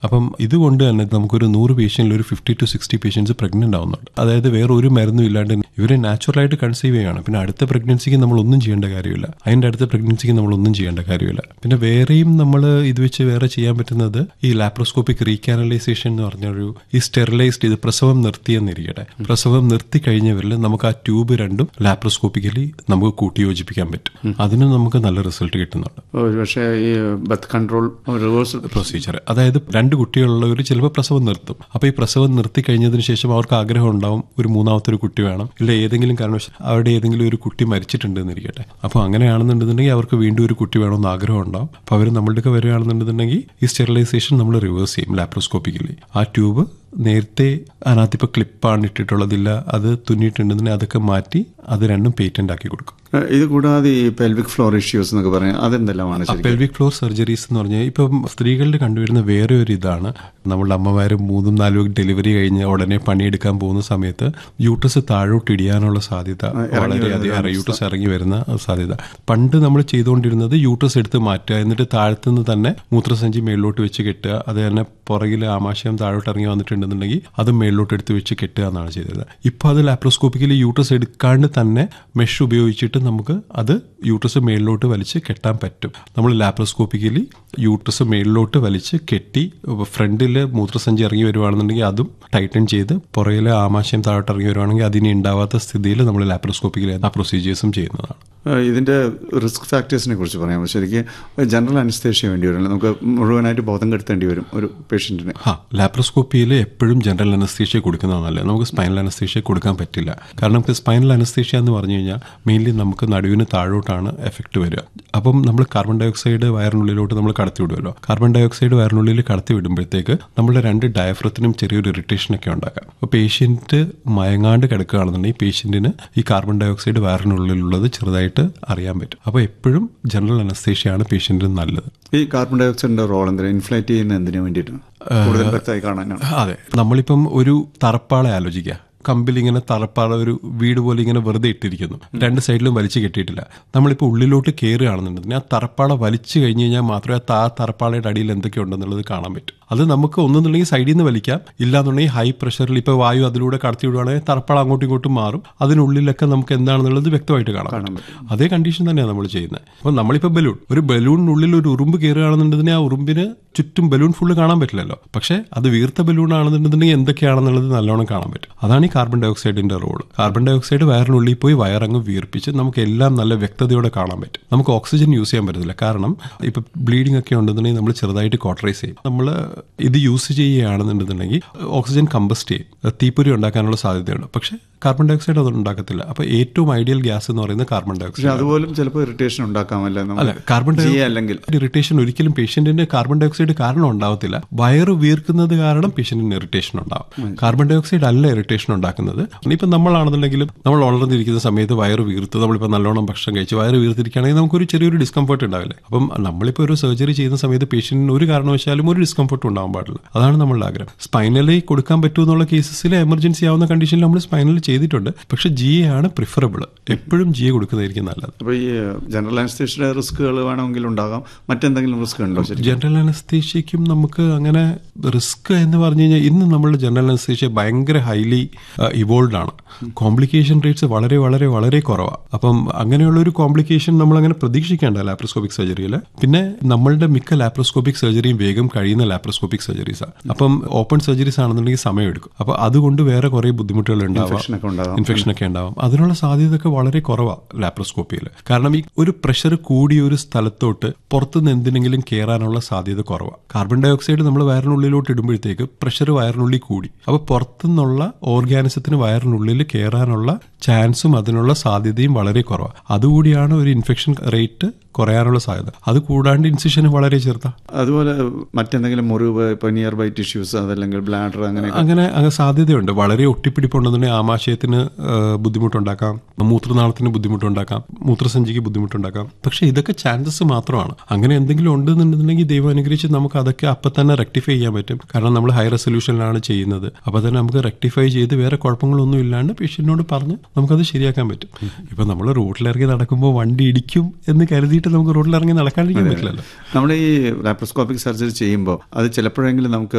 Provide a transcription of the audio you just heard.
അപ്പം ഇതുകൊണ്ട് തന്നെ നമുക്കൊരു നൂറ് പേഷ്യന്റിൽ ഒരു fifty to sixty patients pregnant ആവുന്നുണ്ട് അതായത് വേറെ ഒരു മരുന്നും ഇല്ലാണ്ട് ഇവരെ നാച്ചുറലായിട്ട് കൺസീവ് ചെയ്യുകയാണ് പിന്നെ അടുത്ത പ്രഗ്നൻസിക്ക് നമ്മൾ ഒന്നും ചെയ്യേണ്ട കാര്യമില്ല അതിന്റെ അടുത്ത പ്രഗ്നൻസിക്ക് നമ്മൾ ഒന്നും ചെയ്യേണ്ട കാര്യമില്ല പിന്നെ വേറെയും നമ്മൾ ഇത് വെച്ച് വേറെ ചെയ്യാൻ പറ്റുന്നത് ഈ ലാപ്രോസ്കോപ്പിക് റീകാനലൈസേഷൻ എന്ന് പറഞ്ഞൊരു ഈ സ്റ്റെറിലൈസ്ഡ് ഇത് പ്രസവം നിർത്തിയെന്നിരിക്കട്ടെ പ്രസവം നിർത്തി കഴിഞ്ഞവരിൽ നമുക്ക് ആ ട്യൂബ് രണ്ടും ലാപ്രോസ്കോപ്പിക്കലി നമുക്ക് കൂട്ടി യോജിപ്പിക്കാൻ പറ്റും അതിന് നമുക്ക് നല്ല റിസൾട്ട് കിട്ടുന്നുണ്ട് ഒരു പക്ഷേ ഈ ബർത്ത് കൺട്രോൾ റിവേഴ്സ് പ്രൊസീജിയർ അതായത് രണ്ട് കുട്ടികളുള്ളവർ ചിലപ്പോൾ പ്രസവം നിർത്തും അപ്പൊ ഈ പ്രസവം നിർത്തി കഴിഞ്ഞതിന് ശേഷം അവർക്ക് ആഗ്രഹം ഉണ്ടാവും ഒരു മൂന്നാമത്തെ ഒരു കുട്ടി വേണം ഇല്ല ഏതെങ്കിലും കാരണവശാൽ അവരുടെ ഏതെങ്കിലും ഒരു കുട്ടി മരിച്ചിട്ടുണ്ട് എന്നിരിക്കട്ടെ അപ്പോൾ അങ്ങനെയാണെന്നുണ്ടെന്നുണ്ടെങ്കിൽ അവർക്ക് വീണ്ടും ഒരു കുട്ടി വേണമെന്ന് ആഗ്രഹം ഉണ്ടാവും അപ്പോൾ അവർ നമ്മളുടെ വരികയാണെന്നുണ്ടെന്നുണ്ടെങ്കിൽ ഈ സ്റ്റെറിലൈസേഷൻ നമ്മൾ റിവേഴ്സ് ചെയ്യും ലാപ്രോസ്കോപ്പിക്കലി ആ ട്യൂബ് നേരത്തെ അതിനകത്ത് ഇപ്പോൾ ക്ലിപ്പാണ് ഇട്ടിട്ടുള്ളതില്ല അത് തുന്നിയിട്ടുണ്ടെന്നുണ്ടെങ്കിൽ അതൊക്കെ മാറ്റി അത് രണ്ടും പേറ്റന്റ് ആക്കി കൊടുക്കും ഇത് കൂടാതെ ഈ പെൽവിക് ഫ്ലോർ ഇഷ്യൂസ് എന്നൊക്കെ പറയാം അതെന്തെല്ലാമാണ് ശരിക്കും പെൽവിക് ഫ്ലോർ സർജറീസ് എന്ന് പറഞ്ഞാൽ ഇപ്പം സ്ത്രീകളിൽ കണ്ടുവരുന്ന വേറെ ഒരു ഇതാണ് നമ്മളുടെ അമ്മമാർ മൂന്നും നാലും ഡെലിവറി കഴിഞ്ഞ് ഉടനെ പണിയെടുക്കാൻ പോകുന്ന സമയത്ത് യൂട്രസ് താഴോട്ട് ഇടിയാനുള്ള സാധ്യത വളരെയധികം യൂട്രസ് ഇറങ്ങി വരുന്ന സാധ്യത പണ്ട് നമ്മൾ ചെയ്തുകൊണ്ടിരുന്നത് യൂട്രസ് എടുത്ത് മാറ്റുക എന്നിട്ട് താഴത്തുനിന്ന് തന്നെ മൂത്രസഞ്ചി മേളിലോട്ട് വെച്ച് കെട്ടുക അത് തന്നെ പുറകിൽ ആമാശയം താഴോട്ട് ഇറങ്ങി വന്നിട്ടുണ്ടെന്നുണ്ടെങ്കിൽ അത് മേളിലോട്ട് എടുത്ത് വെച്ച് കെട്ടുക എന്നാണ് ചെയ്തത് ഇപ്പൊ അത് ലാപ്രോസ്കോപ്പിക്കലി യൂട്രസ് എടുക്കാണ്ട് തന്നെ മെഷ് ഉപയോഗിച്ചിട്ട് നമുക്ക് അത് യൂട്രസ് മേളിലോട്ട് വലിച്ച് കെട്ടാൻ പറ്റും നമ്മൾ ലാപ്രോസ്കോപ്പിക്കലി യൂട്രസ് മേളിലോട്ട് വലിച്ച് കെട്ടി ഫ്രണ്ടിൽ മൂത്രസഞ്ചി ഇറങ്ങി വരുവാണെന്നുണ്ടെങ്കിൽ അതും ടൈറ്റൻ ചെയ്ത് പുറകിലെ ആമാശയം താഴോട്ട് ഇറങ്ങി വരുവാണെങ്കിൽ അതിന് ഉണ്ടാവാത്ത സ്ഥിതിയിൽ നമ്മൾ ലാപ്രോസ്കോപ്പിക്കലി ആ പ്രൊസീജിയേഴ്സും ചെയ്യുന്നതാണ് ഇതിന്റെ റിസ്ക് ഫാക്ടേഴ്സിനെ കുറിച്ച് പറയാം ശരിക്കും ജനറൽ അനസ്തേഷ്യ വേണ്ടി വരും നമുക്ക് മുഴുവനായിട്ട് ബോധം കെടുത്തേണ്ടി വരും ഒരു പേഷ്യന്റിന് ആ ലാപ്രോസ്കോപ്പിയിൽ എപ്പോഴും ജനറൽ അനസ്തേഷ്യ കൊടുക്കുന്നതാണല്ലേ നമുക്ക് സ്പൈനൽ അനസ്തേഷ്യ കൊടുക്കാൻ പറ്റില്ല കാരണം നമുക്ക് സ്പൈനൽ അനസ്തേഷ്യ എന്ന് പറഞ്ഞു കഴിഞ്ഞാൽ മെയിൻലി നമുക്ക് നടുവിന് താഴോട്ടാണ് എഫക്റ്റ് വരിക അപ്പം നമ്മൾ കാർബൺ ഡൈ ഓക്സൈഡ് വയറിനുള്ളിലോട്ട് നമ്മൾ കടത്തി വിടുമല്ലോ കാർബൺ ഡൈ ഓക്സൈഡ് വയറിനുള്ളിൽ കടത്തി വിടുമ്പോഴത്തേക്ക് നമ്മുടെ രണ്ട് ഡയഫ്രത്തിനും ചെറിയൊരു ഇറിറ്റേഷൻ ഒക്കെ ഉണ്ടാക്കാം അപ്പോൾ പേഷ്യന്റ് മയങ്ങാണ്ട് കിടക്കുകയാണെന്നുണ്ടെങ്കിൽ പേഷ്യന്റിന് ഈ കാർബൺ ഡൈ ഓക്സൈഡ് വയറിനുള്ളിലുള്ളത് ചെറുതായിട്ട് അറിയാൻ പറ്റും അപ്പോൾ എപ്പോഴും ജനറൽ അനസ്തേഷ്യയാണ് പേഷ്യന്റിന് നല്ലത് ഈ കാർബൺ ഡൈ ഓക്സൈഡിന്റെ റോൾ എന്തിനാ ഇൻഫ്ലേറ്റ് ചെയ്യുന്ന എന്തിനു വേണ്ടിയിട്ടാണ് കൂടുതൽ വ്യക്തമായി കാണാനാണ് അതെ നമ്മളിപ്പം ഒരു തറപ്പാളെ ആലോചിക്കുക കമ്പിൽ ഇങ്ങനെ തറപ്പാള ഒരു വീട് പോലെ ഇങ്ങനെ വെറുതെ ഇട്ടിരിക്കുന്നു രണ്ട് സൈഡിലും വലിച്ചു കെട്ടിയിട്ടില്ല നമ്മളിപ്പോൾ ഉള്ളിലോട്ട് കയറുകയാണെന്നുണ്ടെങ്കിൽ ആ തറപ്പാള വലിച്ചു കഴിഞ്ഞ് കഴിഞ്ഞാൽ മാത്രമേ ആ താ തറപ്പാളയുടെ അടിയിൽ എന്തൊക്കെ ഉണ്ടെന്നുള്ളത് കാണാൻ പറ്റും അത് നമുക്ക് ഒന്നെന്നുണ്ടെങ്കിൽ സൈഡിൽ നിന്ന് വലിക്കാം ഇല്ലാന്നുണ്ടെങ്കിൽ ഹൈ പ്രഷറിൽ ഇപ്പോൾ വായു അതിലൂടെ കടത്തി വിടുവാണെങ്കിൽ തറപ്പാള അങ്ങോട്ടും ഇങ്ങോട്ടും മാറും അതിനുള്ളിലൊക്കെ നമുക്ക് എന്താണെന്നുള്ളത് വ്യക്തമായിട്ട് കാണാം അതേ കണ്ടീഷൻ തന്നെയാണ് നമ്മൾ ചെയ്യുന്നത് അപ്പോൾ നമ്മളിപ്പോൾ ബലൂൺ ഒരു ബലൂണിനുള്ളിൽ ഒരു ഉറുമ്പ് കയറുകയാണെന്നുണ്ടെങ്കിൽ ആ ഉറുമ്പിന് ചുറ്റും ബലൂൺ ഫുള്ള് കാണാൻ പറ്റില്ലല്ലോ പക്ഷേ അത് വീർത്ത ബലൂൺ ആണെന്നുണ്ടെന്നുണ്ടെങ്കിൽ എന്തൊക്കെയാണെന്നുള്ളത് നല്ലോണം കാണാൻ പറ്റും അതാണ് ഈ കാർബൺ ഡൈ ഓക്സൈഡിന്റെ റോൾ കാർബൺ ഡൈ ഓക്സൈഡ് വയറിനുള്ളിൽ പോയി വയറങ്ങ് വീർപ്പിച്ച് നമുക്ക് എല്ലാം നല്ല വ്യക്തതയോടെ കാണാൻ പറ്റും നമുക്ക് ഓക്സിജൻ യൂസ് ചെയ്യാൻ പറ്റത്തില്ല കാരണം ഇപ്പൊ ബ്ലീഡിംഗ് ഒക്കെ ഉണ്ടെന്നുണ്ടെങ്കിൽ നമ്മൾ ചെറുതായിട്ട് കോട്ടറൈസ് ചെയ്യും നമ്മൾ ഇത് യൂസ് ചെയ്യുകയാണെന്നുണ്ടെന്നുണ്ടെങ്കിൽ ഓക്സിജൻ കമ്പസ്റ്റ് ചെയ്യും തീപ്പൊരി ഉണ്ടാക്കാനുള്ള സാധ്യതയുണ്ട് പക്ഷേ കാർബൺ ഡൈ ഓക്സൈഡ് അതൊന്നും ഉണ്ടാക്കത്തില്ല അപ്പൊ ഏറ്റവും ഐഡിയൽ ഗ്യാസ് എന്ന് പറയുന്നത് കാർബൺ ഡൈ പക്ഷെ ഓക്സൈഡ് അതുപോലും ചിലപ്പോൾ ഇറിറ്റേഷൻ ഉണ്ടാക്കാമല്ലേ അല്ല കാർബൺ ഡൈ അല്ലെങ്കിൽ ഇറിറ്റേഷൻ ഒരിക്കലും പേഷ്യന്റിന് കാർബൺ ഡൈ ഓക്സൈഡ് കാരണം ഉണ്ടാവത്തില്ല വയറ് വീർക്കുന്നത് കാരണം പേഷ്യന്റിന് ഇറിറ്റേഷൻ ഉണ്ടാവും കാർബൺ ഡൈ ഓക്സൈഡ് അല്ല ഇറിറ്റേഷൻ ഉണ്ടാക്കുന്നത് ഇപ്പൊ നമ്മളാണെന്നുണ്ടെങ്കിലും നമ്മൾ വളർന്നിരിക്കുന്ന സമയത്ത് വയറ് വീർത്ത് നമ്മളിപ്പോൾ നല്ലോണം ഭക്ഷണം കഴിച്ച് വയറ് വീർത്തിരിക്കുകയാണെങ്കിൽ നമുക്കൊരു ചെറിയൊരു ഡിസ്കംഫർട്ട് ഉണ്ടാവില്ലേ അപ്പം നമ്മളിപ്പോൾ ഒരു സർജറി ചെയ്യുന്ന സമയത്ത് പേഷ്യന്റിന് ഒരു കാരണവശാലും ഒരു ഡിസ്കംഫർട്ട് ഉണ്ടാവാൻ പാടില്ല അതാണ് നമ്മളുടെ ആഗ്രഹം സ്പൈനലി കൊടുക്കാൻ പറ്റുമെന്നുള്ള കേസസിൽ എമർജൻസി ആവുന്ന കണ്ടീഷനിൽ നമ്മൾ സ്പൈനൽ ചെയ്തിട്ടുണ്ട് പക്ഷെ ജി എ ആണ് പ്രിഫറബിൾ എപ്പോഴും ജി എ കൊടുക്കുന്നതായിരിക്കും നല്ലത് അപ്പോൾ ഈ ജനറൽ അനസ്തേഷ്യയുടെ റിസ്കുകൾ വേണമെങ്കിൽ ഉണ്ടാകാം മറ്റെന്തെങ്കിലും റിസ്ക് ഉണ്ടോ ശരി ജനറൽ അനസ്തേഷ്യക്കും നമുക്ക് അങ്ങനെ റിസ്ക് എന്ന് പറഞ്ഞു കഴിഞ്ഞാൽ ഇന്ന് നമ്മളുടെ ജനറൽ അനസ്തേഷ്യ ഭയങ്കര ഹൈലി ഇവോൾവ് ആണ് കോംപ്ലിക്കേഷൻ റേറ്റ്സ് വളരെ വളരെ വളരെ കുറവാണ് അപ്പം അങ്ങനെയുള്ള ഒരു കോംപ്ലിക്കേഷൻ നമ്മൾ അങ്ങനെ പ്രതീക്ഷിക്കേണ്ട ലാപ്രോസ്കോപ്പിക് സർജറിയിൽ പിന്നെ നമ്മളുടെ മിക്ക ലാപ്രോസ്കോപ്പിക് സർജറിയും വേഗം കഴിയുന്ന ലാപ്രോസ്കോപ്പിക് സർജറീസാണ് അപ്പം ഓപ്പൺ സർജറീസ് ആണെന്നുണ്ടെങ്കിൽ സമയമെടുക്കും അപ്പോൾ അതുകൊണ്ട് വേറെ കുറേ ബുദ്ധിമുട്ടുകൾ ഉണ്ടാവാം പ്രശ്നമൊക്കെ ഉണ്ടാകാം ഇൻഫെക്ഷൻ ഒക്കെ ഉണ്ടാവും അതിനുള്ള സാധ്യതയൊക്കെ വളരെ കുറവാണ് ലാപ്രോസ്കോപ്പിയിൽ കാരണം ഈ ഒരു പ്രഷർ കൂടിയ ഒരു സ്ഥലത്തോട്ട് പുറത്തുനിന്ന് എന്തിനെങ്കിലും കയറാനുള്ള സാധ്യത കുറവാണ് കാർബൺ ഡൈ ഓക്സൈഡ് നമ്മൾ വയറിനുള്ളിലോട്ട് ഇടുമ്പോഴത്തേക്ക് പ്രഷർ വയറിനുള്ളിൽ കൂടി അപ്പോൾ പുറത്തുനിന്നുള്ള ഓർഗാനിസത്തിന് വയറിനുള്ളിൽ കയറാനുള്ള ചാൻസും അതിനുള്ള സാധ്യതയും വളരെ കുറവാണ് അതുകൂടിയാണ് ഒരു ഇൻഫെക്ഷൻ റേറ്റ് കുറയാനുള്ള സാധ്യത അത് കൂടാണ്ട് ഇൻസിഷന് വളരെ ചെറുതാണ് അതുപോലെ മറ്റെന്തെങ്കിലും മുറിവ് ഇപ്പോൾ നിയർ ബൈ ടിഷ്യൂസ് അതല്ലെങ്കിൽ ബ്ലാഡർ അങ്ങനെ അങ്ങനെ അങ്ങനെ സാധ്യതയുണ്ട് വളരെ ഒട്ടിപ്പിടിപ്പുണ്ടെന്നുണ്ടെങ്കിൽ ആമാശയത്തിന് ആ, ബുദ്ധിമുട്ടുണ്ടാക്കാം മൂത്രനാളത്തിന് ബുദ്ധിമുട്ടുണ്ടാക്കാം മൂത്രസഞ്ചിക്ക് ബുദ്ധിമുട്ടുണ്ടാക്കാം പക്ഷെ ഇതൊക്കെ ചാൻസസ് മാത്രമാണ് അങ്ങനെ എന്തെങ്കിലും ഉണ്ടെന്നുണ്ടെന്നുണ്ടെങ്കിൽ ദൈവം അനുഗ്രഹിച്ച് നമുക്ക് അതൊക്കെ അപ്പം തന്നെ റെക്ടിഫൈ ചെയ്യാൻ പറ്റും കാരണം നമ്മൾ ഹൈ റെസൊല്യൂഷനിലാണ് ചെയ്യുന്നത് അപ്പോൾ തന്നെ നമുക്ക് റെക്ടിഫൈ ചെയ്ത് വേറെ കുഴപ്പങ്ങളൊന്നും ഇല്ലാണ്ട് പേഷ്യന്റിനോട് പറഞ്ഞ് നമുക്കത് ശരിയാക്കാൻ പറ്റും ഇപ്പം നമ്മൾ റോഡിലിറങ്ങി നടക്കുമ്പോൾ വണ്ടി ഇടിക്കും എന്ന് കരുതിയിട്ട് നമുക്ക് റോഡിലിറങ്ങി നടക്കാണ്ടിരിക്കാൻ പറ്റില്ലല്ലോ നമ്മൾ ഈ ലാപ്രോസ്കോപ്പിക് സർജറി ചെയ്യുമ്പോൾ അത് ചിലപ്പോഴെങ്കിലും നമുക്ക്